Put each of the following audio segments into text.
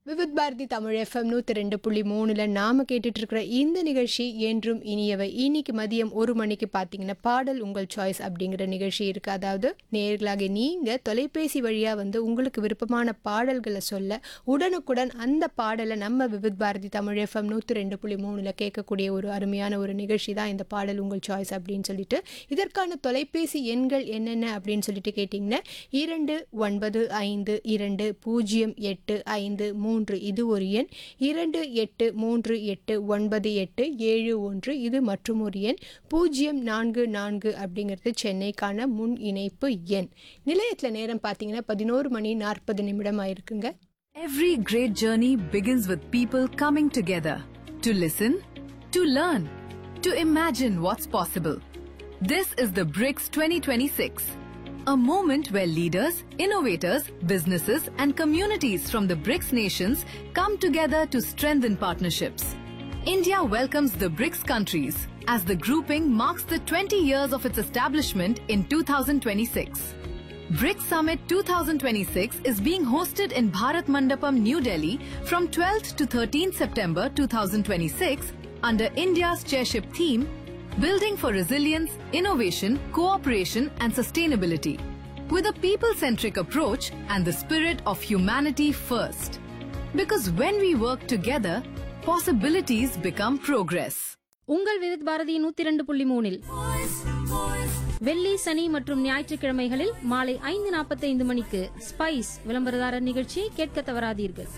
Vividh Bharathi Tamil FM நூற்றி ரெண்டு புள்ளி மூணில் நாம் கேட்டுட்டு இருக்கிற இந்த நிகழ்ச்சி என்றும் இனியவை இன்னைக்கு மதியம் ஒரு மணிக்கு பார்த்தீங்கன்னா பாடல் உங்கள் சாய்ஸ் அப்படிங்கிற நிகழ்ச்சி இருக்குது அதாவது நேர்களாக நீங்கள் தொலைபேசி வழியாக வந்து உங்களுக்கு விருப்பமான பாடல்களை சொல்ல உடனுக்குடன் அந்த பாடலை நம்ம விவித் பாரதி தமிழ் எஃப்எம் நூற்றி ரெண்டு புள்ளி மூணில் கேட்கக்கூடிய ஒரு அருமையான ஒரு நிகழ்ச்சி தான் இந்த பாடல் உங்கள் சாய்ஸ் அப்படின்னு சொல்லிட்டு இதற்கான தொலைபேசி எண்கள் என்னென்ன அப்படின்னு சொல்லிட்டு கேட்டிங்கன்னா இரண்டு ஒன்பது ஐந்து இரண்டு பூஜ்ஜியம் எட்டு ஐந்து மூன்று இது ஒரு எண் இரண்டு எட்டு மூன்று எட்டு ஒன்பது எட்டு ஏழு ஒன்று இது மற்றும் ஒரு எண் பூஜ்ஜியம் நான்கு நான்கு அப்படிங்கிறது சென்னைக்கான முன் இணைப்பு எண் நிலையத்தில் நேரம் பார்த்தீங்கன்னா பதினோரு மணி நாற்பது நிமிடம் ஆயிருக்குங்க Every great journey begins with people coming together to listen, to learn, to imagine what's possible. This is the BRICS 2026, a moment where leaders, innovators, businesses, and communities from the BRICS nations come together to strengthen partnerships. India welcomes the BRICS countries as the grouping marks the 20 years of its establishment in 2026. BRICS Summit 2026 is being hosted in Bharat Mandapam, New Delhi from 12th to 13th September 2026 under India's chairship theme Building for Resilience, Innovation, Cooperation and Sustainability with a people centric approach and the spirit of humanity first. Because when we work together, possibilities become progress. உங்கள் விவித் பாரதி நூத்தி ரெண்டு புள்ளி மூணில் வெள்ளி சனி மற்றும் ஞாயிற்றுக்கிழமைகளில் மாலை ஐந்து நாற்பத்தைந்து மணிக்கு ஸ்பைஸ் விளம்பரதாரர் நிகழ்ச்சியை கேட்க தவறாதீர்கள்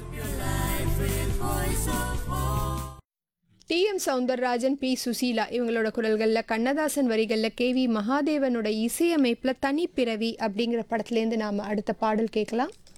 T M Soundararajan P Susheela இவங்களோட குரல்களில் கண்ணதாசன் வரிகளில் கே வி மகாதேவனோட இசையமைப்பில் தனிப்பிறவி அப்படிங்கிற படத்துலேருந்து நாம் அடுத்த பாடல் கேட்கலாம்